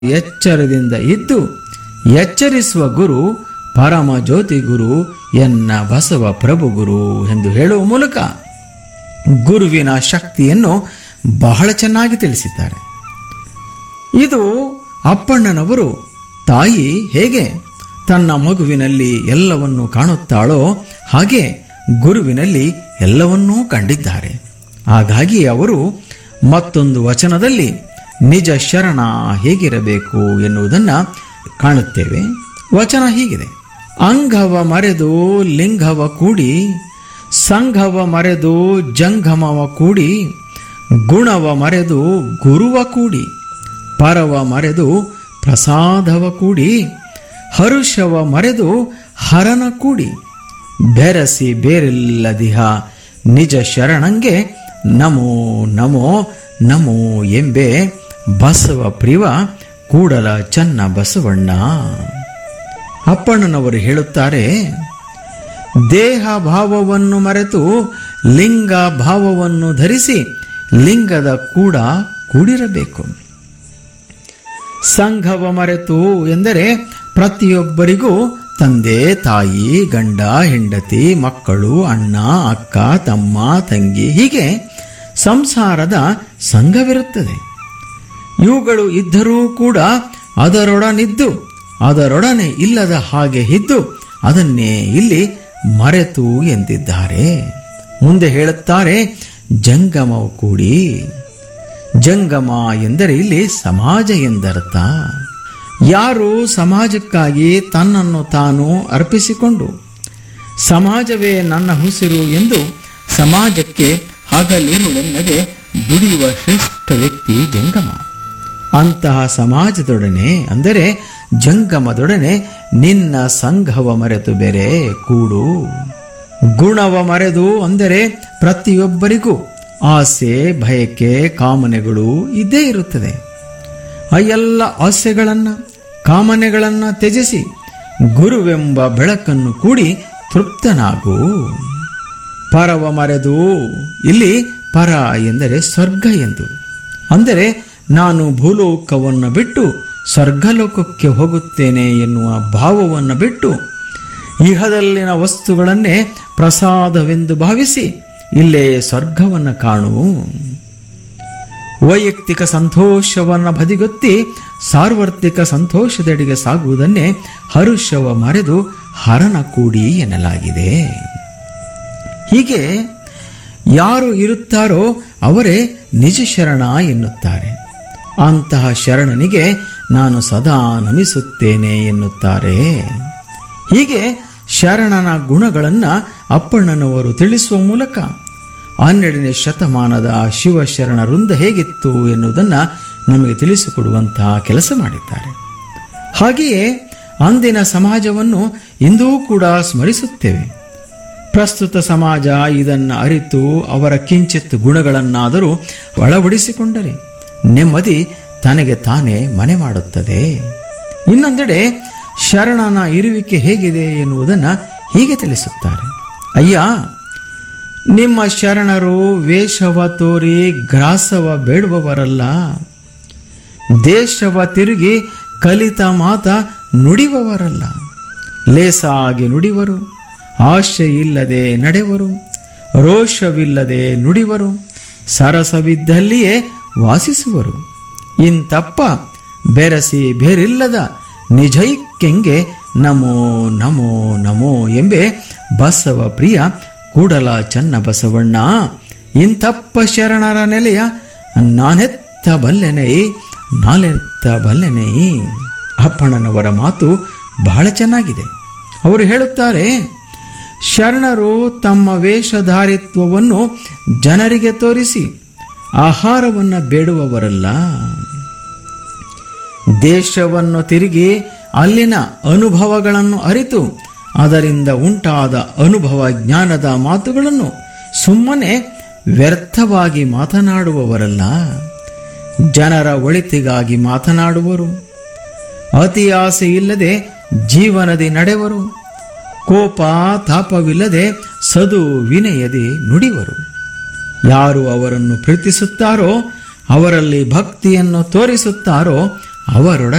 ಎಚ್ಚರದಿಂದ ಇದ್ದು ಎಚ್ಚರಿಸುವ ಗುರು ಪರಮ ಜ್ಯೋತಿ ಗುರು ಎನ್ನ ಬಸವ ಪ್ರಭು ಗುರು ಎಂದು ಹೇಳುವ ಮೂಲಕ ಗುರುವಿನ ಶಕ್ತಿಯನ್ನು ಬಹಳ ಚೆನ್ನಾಗಿ ತಿಳಿಸಿದ್ದಾರೆ ಇದು ಅಪ್ಪಣ್ಣನವರು ತಾಯಿ ಹೇಗೆ ತನ್ನ ಮಗುವಿನಲ್ಲಿ ಎಲ್ಲವನ್ನೂ ಕಾಣುತ್ತಾಳೋ ಹಾಗೆ ಗುರುವಿನಲ್ಲಿ ಎಲ್ಲವನ್ನೂ ಕಂಡಿದ್ದಾರೆ ಹಾಗಾಗಿ ಅವರು ಮತ್ತೊಂದು ವಚನದಲ್ಲಿ ನಿಜ ಶರಣ ಹೇಗಿರಬೇಕು ಎನ್ನುವುದನ್ನು ಕಾಣುತ್ತೇವೆ ವಚನ ಹೀಗಿದೆ ಅಂಗವ ಮರೆದು ಲಿಂಗವ ಕೂಡಿ ಸಂಘವ ಮರೆದು ಜಂಗಮವ ಕೂಡಿ ಗುಣವ ಮರೆದು ಗುರುವ ಕೂಡಿ ಪರವ ಮರೆದು ಪ್ರಸಾದವ ಕೂಡಿ ಹರುಷವ ಮರೆದು ಹರನ ಕೂಡಿ ಬೆರಸಿ ಬೇರೆಲ್ಲದಿಹ ನಿಜ ಶರಣಂಗೆ ನಮೋ ನಮೋ ನಮೋ ಎಂಬೆ ಬಸವ ಪ್ರಿವ ಕೂಡಲ ಚನ್ನ ಬಸವಣ್ಣ ಅಪ್ಪಣ್ಣನವರು ಹೇಳುತ್ತಾರೆ ದೇಹ ಭಾವವನ್ನು ಮರೆತು ಲಿಂಗ ಭಾವವನ್ನು ಧರಿಸಿ ಲಿಂಗದ ಕೂಡ ಕೂಡಿರಬೇಕು ಸಂಘವ ಮರೆತು ಎಂದರೆ ಪ್ರತಿಯೊಬ್ಬರಿಗೂ ತಂದೆ ತಾಯಿ ಗಂಡ ಹೆಂಡತಿ ಮಕ್ಕಳು ಅಣ್ಣ ಅಕ್ಕ ತಮ್ಮ ತಂಗಿ ಹೀಗೆ ಸಂಸಾರದ ಸಂಘವಿರುತ್ತದೆ ಇವುಗಳು ಇದ್ದರೂ ಕೂಡ ಅದರೊಡನಿದ್ದು ಅದರೊಡನೆ ಇಲ್ಲದ ಹಾಗೆ ಇದ್ದು ಅದನ್ನೇ ಇಲ್ಲಿ ಮರೆತು ಎಂದಿದ್ದಾರೆ ಮುಂದೆ ಹೇಳುತ್ತಾರೆ ಜಂಗಮವು ಕೂಡಿ ಜಂಗಮ ಎಂದರೆ ಇಲ್ಲಿ ಸಮಾಜ ಎಂದರ್ಥ ಯಾರು ಸಮಾಜಕ್ಕಾಗಿ ತನ್ನನ್ನು ತಾನು ಅರ್ಪಿಸಿಕೊಂಡು ಸಮಾಜವೇ ನನ್ನ ಹುಸಿರು ಎಂದು ಸಮಾಜಕ್ಕೆ ಹಗಲಿರುಳೆನ್ನದೆ ದುಡಿಯುವ ಶ್ರೇಷ್ಠ ವ್ಯಕ್ತಿ ಜಂಗಮ ಅಂತಹ ಸಮಾಜದೊಡನೆ ಅಂದರೆ ಜಂಗಮದೊಡನೆ ನಿನ್ನ ಸಂಘವ ಮರೆತು ಬೇರೆ ಕೂಡು ಗುಣವ ಮರೆದು ಅಂದರೆ ಪ್ರತಿಯೊಬ್ಬರಿಗೂ ಆಸೆ ಬಯಕೆ ಕಾಮನೆಗಳು ಇದ್ದೇ ಇರುತ್ತದೆ ಆ ಎಲ್ಲ ಆಸೆಗಳನ್ನು ಕಾಮನೆಗಳನ್ನು ತ್ಯಜಿಸಿ ಗುರುವೆಂಬ ಬೆಳಕನ್ನು ಕೂಡಿ ತೃಪ್ತನಾಗು ಪರವ ಮರೆದು ಇಲ್ಲಿ ಪರ ಎಂದರೆ ಸ್ವರ್ಗ ಎಂದು ಅಂದರೆ ನಾನು ಭೂಲೋಕವನ್ನು ಬಿಟ್ಟು ಸ್ವರ್ಗಲೋಕಕ್ಕೆ ಹೋಗುತ್ತೇನೆ ಎನ್ನುವ ಭಾವವನ್ನು ಬಿಟ್ಟು ಇಹದಲ್ಲಿನ ವಸ್ತುಗಳನ್ನೇ ಪ್ರಸಾದವೆಂದು ಭಾವಿಸಿ ಇಲ್ಲೇ ಸ್ವರ್ಗವನ್ನು ಕಾಣು ವೈಯಕ್ತಿಕ ಸಂತೋಷವನ್ನು ಬದಿಗೊತ್ತಿ ಸಾರ್ವತ್ರಿಕ ಸಂತೋಷದೆಡೆಗೆ ಸಾಗುವುದನ್ನೇ ಹರುಷವ ಮರೆದು ಹರನ ಕೂಡಿ ಎನ್ನಲಾಗಿದೆ ಹೀಗೆ ಯಾರು ಇರುತ್ತಾರೋ ಅವರೇ ನಿಜ ಶರಣ ಎನ್ನುತ್ತಾರೆ ಅಂತಹ ಶರಣನಿಗೆ ನಾನು ಸದಾ ನಮಿಸುತ್ತೇನೆ ಎನ್ನುತ್ತಾರೆ ಹೀಗೆ ಶರಣನ ಗುಣಗಳನ್ನು ಅಪ್ಪಣ್ಣನವರು ತಿಳಿಸುವ ಮೂಲಕ ಹನ್ನೆರಡನೇ ಶತಮಾನದ ಶಿವಶರಣ ವೃಂದ ಹೇಗಿತ್ತು ಎನ್ನುವುದನ್ನು ನಮಗೆ ತಿಳಿಸಿಕೊಡುವಂತಹ ಕೆಲಸ ಮಾಡಿದ್ದಾರೆ ಹಾಗೆಯೇ ಅಂದಿನ ಸಮಾಜವನ್ನು ಇಂದೂ ಕೂಡ ಸ್ಮರಿಸುತ್ತೇವೆ ಪ್ರಸ್ತುತ ಸಮಾಜ ಇದನ್ನು ಅರಿತು ಅವರ ಕಿಂಚಿತ್ ಗುಣಗಳನ್ನಾದರೂ ಒಳಪಡಿಸಿಕೊಂಡರೆ ನೆಮ್ಮದಿ ತನಗೆ ತಾನೇ ಮನೆ ಮಾಡುತ್ತದೆ ಇನ್ನೊಂದೆಡೆ ಶರಣನ ಇರುವಿಕೆ ಹೇಗಿದೆ ಎನ್ನುವುದನ್ನು ಹೀಗೆ ತಿಳಿಸುತ್ತಾರೆ ಅಯ್ಯ ನಿಮ್ಮ ಶರಣರು ವೇಷವ ತೋರಿ ಗ್ರಾಸವ ಬೇಡುವವರಲ್ಲ ದೇಶವ ತಿರುಗಿ ಕಲಿತ ಮಾತ ನುಡಿಯುವವರಲ್ಲ ಲೇಸಾಗಿ ನುಡಿವರು ಆಶೆ ಇಲ್ಲದೆ ನಡೆವರು ರೋಷವಿಲ್ಲದೆ ನುಡಿವರು ಸರಸವಿದ್ದಲ್ಲಿಯೇ ವಾಸಿಸುವರು ಇಂತಪ್ಪ ಬೆರಸಿ ಬೇರಿಲ್ಲದ ನಿಜೈಕ್ಯಂಗೆ ನಮೋ ನಮೋ ನಮೋ ಎಂಬೆ ಬಸವ ಪ್ರಿಯ ಕೂಡಲ ಚನ್ನ ಬಸವಣ್ಣ ಇಂತಪ್ಪ ಶರಣರ ನೆಲೆಯ ನಾನೆತ್ತ ಬಲ್ಲೆನೈ ನಾನೆತ್ತ ಬಲ್ಲೆನೈ ಅಪ್ಪಣ್ಣನವರ ಮಾತು ಬಹಳ ಚೆನ್ನಾಗಿದೆ ಅವರು ಹೇಳುತ್ತಾರೆ ಶರಣರು ತಮ್ಮ ವೇಷಧಾರಿತ್ವವನ್ನು ಜನರಿಗೆ ತೋರಿಸಿ ಆಹಾರವನ್ನು ಬೇಡುವವರಲ್ಲ ದೇಶವನ್ನು ತಿರುಗಿ ಅಲ್ಲಿನ ಅನುಭವಗಳನ್ನು ಅರಿತು ಅದರಿಂದ ಉಂಟಾದ ಅನುಭವ ಜ್ಞಾನದ ಮಾತುಗಳನ್ನು ಸುಮ್ಮನೆ ವ್ಯರ್ಥವಾಗಿ ಮಾತನಾಡುವವರಲ್ಲ ಜನರ ಒಳಿತಿಗಾಗಿ ಮಾತನಾಡುವರು ಅತಿ ಆಸೆ ಇಲ್ಲದೆ ಜೀವನದಿ ನಡೆವರು ಕೋಪ ತಾಪವಿಲ್ಲದೆ ಸದು ವಿನಯದಿ ನುಡಿವರು ಯಾರು ಅವರನ್ನು ಪ್ರೀತಿಸುತ್ತಾರೋ ಅವರಲ್ಲಿ ಭಕ್ತಿಯನ್ನು ತೋರಿಸುತ್ತಾರೋ ಅವರೊಡ